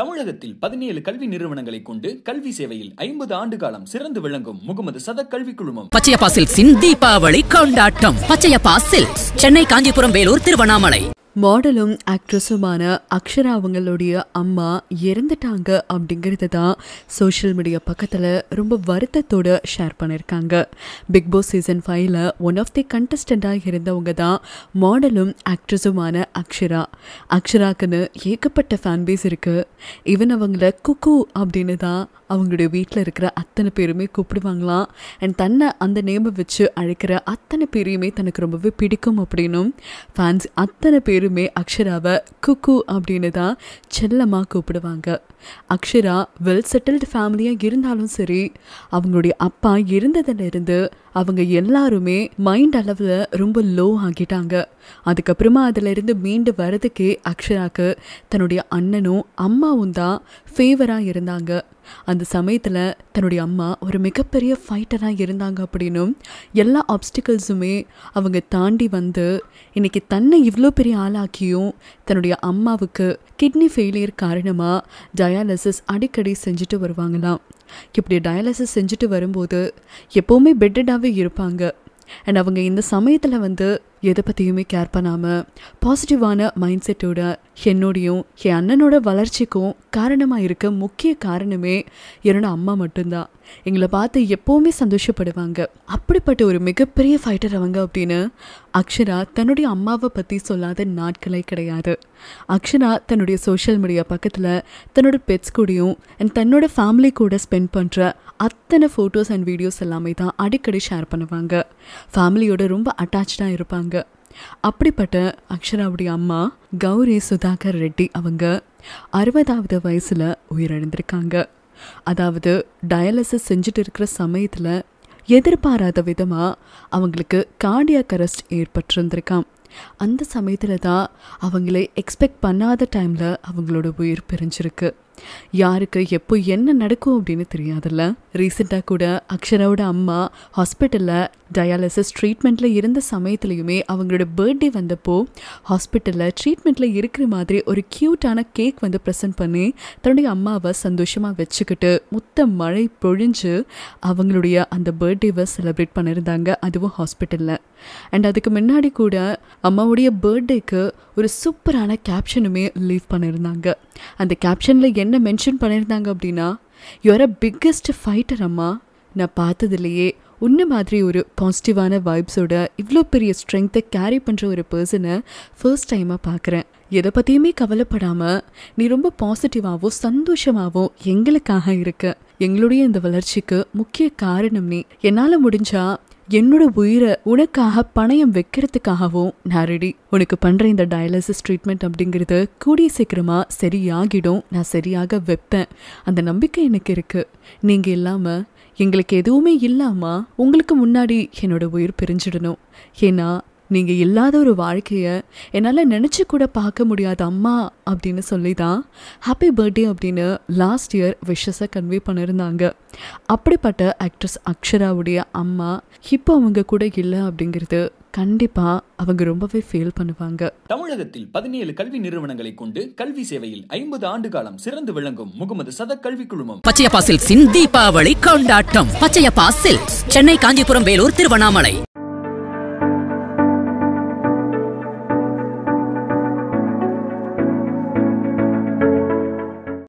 தமிழகத்தில் பதினேழு கல்வி நிறுவனங்களை கொண்டு கல்வி சேவையில் ஐம்பது ஆண்டு காலம் சிறந்து விளங்கும் முகமது சதக் கல்வி குழுமம் பச்சையப்பா சில்க்ஸின் தீபாவளி கொண்டாட்டம் பச்சையப்பா சில்க்ஸ் சென்னை காஞ்சிபுரம் வேலூர் திருவண்ணாமலை மாடலும் ஆக்ட்ரஸுமான அக்ஷரா அவங்களுடைய அம்மா இறந்துட்டாங்க அப்படிங்கிறது தான் சோஷியல் மீடியா பக்கத்தில் ரொம்ப வருத்தத்தோடு ஷேர் பண்ணியிருக்காங்க பிக் பாஸ் சீசன் ஃபைவ்ல ஒன் ஆஃப் தி கண்டஸ்டண்ட்டாக இருந்தவங்க தான் மாடலும் ஆக்ட்ரஸுமான அக்ஷரா அக்ஷராக்குன்னு ஏகப்பட்ட ஃபேன் பேஸ் இருக்குது ஈவன் அவங்கள குக்கு அப்படின்னு தான் அவங்களுடைய வீட்டில் இருக்கிற அத்தனை பேருமே கூப்பிடுவாங்களாம் அண்ட் தன்னை அந்த நேமை வச்சு அழைக்கிற அத்தனை பேரையுமே தனக்கு ரொம்பவே பிடிக்கும் அப்படின்னும் ஃபேன்ஸ் அத்தனை பேருமே அக்ஷராவை குக்கு அப்படின்னு தான் செல்லமாக கூப்பிடுவாங்க அக்ஷரா வெல் செட்டில்டு ஃபேமிலியாக இருந்தாலும் சரி அவங்களுடைய அப்பா இருந்ததுலேருந்து அவங்க எல்லாருமே மைண்ட் அளவில் ரொம்ப லோ ஆகிட்டாங்க அதுக்கப்புறமா அதிலிருந்து மீண்டு வரதுக்கே அக்ஷராக்கு தன்னுடைய அண்ணனும் அம்மாவும் தான் ஃபேவராக இருந்தாங்க அந்த சமயத்தில் தன்னுடைய அம்மா ஒரு மிகப்பெரிய ஃபைட்டராக இருந்தாங்க அப்படின்னும் எல்லா ஆப்ஸ்டிக்கல்ஸுமே அவங்க தாண்டி வந்து இன்னைக்கு தன்னை இவ்வளோ பெரிய ஆளாக்கியும் தன்னுடைய அம்மாவுக்கு கிட்னி ஃபெயிலியர் காரணமாக டயாலிசிஸ் அடிக்கடி செஞ்சுட்டு வருவாங்களாம் இப்படி டயாலிசிஸ் செஞ்சுட்டு வரும்போது எப்போவுமே பெட்டடாகவே இருப்பாங்க அண்ட் அவங்க இந்த சமயத்தில் வந்து எதை பற்றியுமே கேர் பண்ணாமல் பாசிட்டிவான மைண்ட் செட்டோட என்னோடையும் என் அண்ணனோட வளர்ச்சிக்கும் காரணமாக இருக்க முக்கிய காரணமே என்னோட அம்மா மட்டும்தான் எங்களை பார்த்து எப்போவுமே சந்தோஷப்படுவாங்க அப்படிப்பட்ட ஒரு மிகப்பெரிய ஃபைட்டர் அவங்க அப்படின்னு அக்ஷரா தன்னுடைய அம்மாவை பற்றி சொல்லாத நாட்களே கிடையாது அக்ஷரா தன்னுடைய சோஷியல் மீடியா பக்கத்தில் தன்னோட பெட்ஸ் கூடயும் அண்ட் தன்னோட ஃபேமிலி கூட ஸ்பெண்ட் பண்ணுற அத்தனை ஃபோட்டோஸ் அண்ட் வீடியோஸ் எல்லாமே தான் அடிக்கடி ஷேர் பண்ணுவாங்க ஃபேமிலியோட ரொம்ப அட்டாச்சாக இருப்பாங்க அப்படிப்பட்ட அக்ஷராவுடைய அம்மா கௌரி சுதாகர் ரெட்டி அவங்க அறுபதாவது வயசில் உயிரிழந்திருக்காங்க அதாவது டயாலிசிஸ் செஞ்சுட்டு இருக்கிற சமயத்தில் எதிர்பாராத விதமாக அவங்களுக்கு கார்டியாக் அரெஸ்ட் ஏற்பட்டிருந்திருக்கான் அந்த சமயத்தில் தான் அவங்களே எக்ஸ்பெக்ட் பண்ணாத டைமில் அவங்களோட உயிர் பிரிஞ்சிருக்கு யாருக்கு எப்போ என்ன நடக்கும் அப்படின்னு தெரியாதுல்ல ரீசெண்டாக கூட அக்ஷராவோட அம்மா ஹாஸ்பிட்டலில் டயாலிசிஸ் ட்ரீட்மெண்ட்டில் இருந்த சமயத்துலையுமே அவங்களோட பர்த்டே வந்தப்போ ஹாஸ்பிட்டலில் ட்ரீட்மெண்ட்டில் இருக்கிற மாதிரி ஒரு க்யூட்டான கேக் வந்து ப்ரெசென்ட் பண்ணி தன்னுடைய அம்மாவை சந்தோஷமாக வச்சுக்கிட்டு முத்த மழை பொழிஞ்சு அவங்களுடைய அந்த பர்த்டேவை செலிப்ரேட் பண்ணியிருந்தாங்க அதுவும் ஹாஸ்பிட்டலில் அண்ட் அதுக்கு முன்னாடி கூட அம்மாவுடைய பர்த்டேக்கு ஒரு சூப்பரான கேப்ஷனுமே லீவ் பண்ணியிருந்தாங்க அந்த கேப்ஷனில் என்ன மென்ஷன் பண்ணியிருந்தாங்க அப்படின்னா யுவர் அ பிக்கஸ்ட் ஃபைட்டர் அம்மா நான் பார்த்ததுலையே உன்ன மாதிரி ஒரு பாசிட்டிவான வைப்ஸோட இவ்வளோ பெரிய ஸ்ட்ரென்த்தை கேரி பண்ணுற ஒரு பர்சனை ஃபர்ஸ்ட் டைமாக பார்க்குறேன் எதை பற்றியுமே கவலைப்படாமல் நீ ரொம்ப பாசிட்டிவாகவும் சந்தோஷமாகவும் எங்களுக்காக இருக்க எங்களுடைய இந்த வளர்ச்சிக்கு முக்கிய காரணம் நீ என்னால் முடிஞ்சா என்னோட உயிரை உனக்காக பணயம் வைக்கிறதுக்காகவும் நான் ரெடி உனக்கு பண்ணுற இந்த டயாலிசிஸ் ட்ரீட்மெண்ட் அப்படிங்கிறது கூடிய சீக்கிரமாக சரியாகிடும் நான் சரியாக வைப்பேன் அந்த நம்பிக்கை எனக்கு இருக்குது நீங்கள் இல்லாமல் எங்களுக்கு எதுவுமே இல்லாமா உங்களுக்கு முன்னாடி என்னோட உயிர் பிரிஞ்சிடணும் ஏன்னா நீங்கள் இல்லாத ஒரு வாழ்க்கையை என்னால் நினச்சி கூட பார்க்க முடியாத அம்மா அப்படின்னு சொல்லி தான் ஹாப்பி பர்த்டே அப்படின்னு லாஸ்ட் இயர் விஷஸை கன்வே பண்ணியிருந்தாங்க அப்படிப்பட்ட ஆக்ட்ரஸ் அக்ஷராவுடைய அம்மா இப்போ அவங்க கூட இல்லை அப்படிங்கிறது கண்டிப்பாக அவங்க ரொம்பவே ஃபீல் பண்ணுவாங்க தமிழகத்தில் பதினேழு கல்வி நிறுவனங்களை கொண்டு கல்வி சேவையில் ஐம்பது ஆண்டு காலம் சிறந்து விளங்கும் முகமது சதக் கல்வி குழுமம் பச்சையப்பா சில்க்ஸின் தீபாவளி கொண்டாட்டம் பச்சையப்பா சில்க்ஸ் சென்னை காஞ்சிபுரம் வேலூர் திருவண்ணாமலை